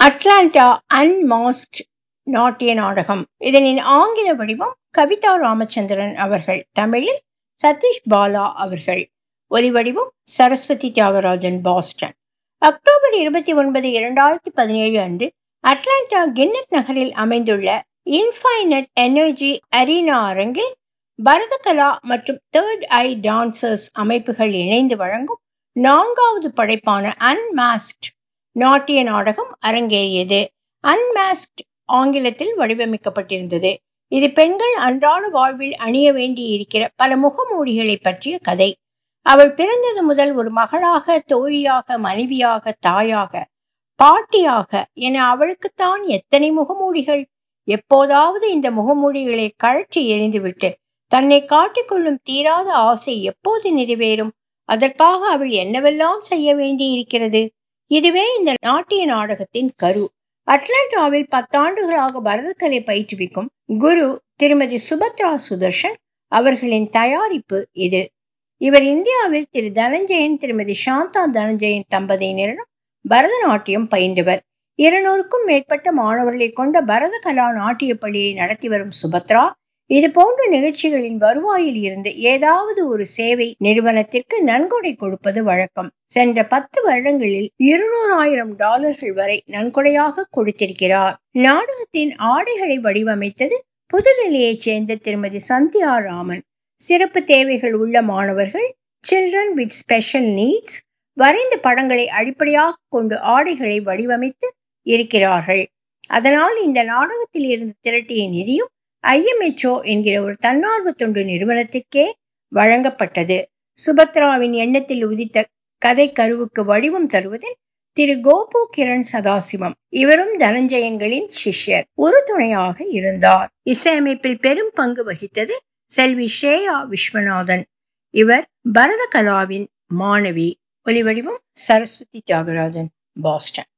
Atlanta அன்மாஸ்க்ட் நாட்டிய நாடகம் இதனின் ஆங்கில வடிவம் கவிதா ராமச்சந்திரன் அவர்கள் தமிழில் சதீஷ் பாலா அவர்கள் ஒலிவடிவம் சரஸ்வதி தியாகராஜன் பாஸ்டன் அக்டோபர் இருபத்தி ஒன்பது இரண்டாயிரத்தி பதினேழு அன்று அட்லாண்டா கின்னட் நகரில் அமைந்துள்ள இன்ஃபைனட் எனர்ஜி அரீனா அரங்கில் பரதகலா மற்றும் தேர்ட் ஐ டான்சர்ஸ் அமைப்புகள் இணைந்து வழங்கும் நான்காவது படைப்பான அன்மாஸ்க்ட் நாட்டிய நாடகம் அரங்கேறியது அன்மாஸ்க்ட் ஆங்கிலத்தில் வடிவமைக்கப்பட்டிருந்தது இது பெண்கள் அன்றாட வாழ்வில் அணிய வேண்டி இருக்கிற பல முகமூடிகளை பற்றிய கதை அவள் பிறந்தது முதல் ஒரு மகளாக தோழியாக மனைவியாக தாயாக பாட்டியாக என அவளுக்குத்தான் எத்தனை முகமூடிகள் எப்போதாவது இந்த முகமூடிகளை கழற்றி எறிந்துவிட்டு தன்னை காட்டிக்கொள்ளும் தீராத ஆசை எப்போது நிறைவேறும் அதற்காக அவள் என்னவெல்லாம் செய்ய வேண்டி இருக்கிறது இதுவே இந்த நாட்டிய நாடகத்தின் கரு அட்லாண்டாவில் பத்தாண்டுகளாக பரதக்கலை பயிற்றுவிக்கும் குரு திருமதி சுபத்ரா சுதர்ஷன் அவர்களின் தயாரிப்பு இது இவர் இந்தியாவில் திரு தனஞ்சயன் திருமதி சாந்தா தனஞ்சயன் தம்பதியினரிடம் பரதநாட்டியம் பயின்றவர் இருநூறுக்கும் மேற்பட்ட மாணவர்களை கொண்ட பரத கலா நாட்டிய பள்ளியை நடத்தி வரும் சுபத்ரா இது போன்ற நிகழ்ச்சிகளின் வருவாயில் இருந்து ஏதாவது ஒரு சேவை நிறுவனத்திற்கு நன்கொடை கொடுப்பது வழக்கம் சென்ற பத்து வருடங்களில் இருநூறாயிரம் டாலர்கள் வரை நன்கொடையாக கொடுத்திருக்கிறார் நாடகத்தின் ஆடைகளை வடிவமைத்தது புதுடெல்லியைச் சேர்ந்த திருமதி சந்தியா ராமன் சிறப்பு தேவைகள் உள்ள மாணவர்கள் சில்ட்ரன் வித் ஸ்பெஷல் நீட்ஸ் வரைந்த படங்களை அடிப்படையாக கொண்டு ஆடைகளை வடிவமைத்து இருக்கிறார்கள் அதனால் இந்த நாடகத்தில் இருந்து திரட்டிய நிதியும் ஐஎம்எச்ஓ என்கிற ஒரு தன்னார்வ தொண்டு நிறுவனத்திற்கே வழங்கப்பட்டது சுபத்ராவின் எண்ணத்தில் உதித்த கதை கருவுக்கு வடிவம் தருவதில் திரு கோபு கிரண் சதாசிவம் இவரும் தனஞ்சயன்களின் சிஷ்யர் ஒரு துணையாக இருந்தார் இசையமைப்பில் பெரும் பங்கு வகித்தது செல்வி ஷேயா விஸ்வநாதன் இவர் பரத கலாவின் மாணவி ஒலிவடிவம் சரஸ்வதி தியாகராஜன் பாஸ்டன்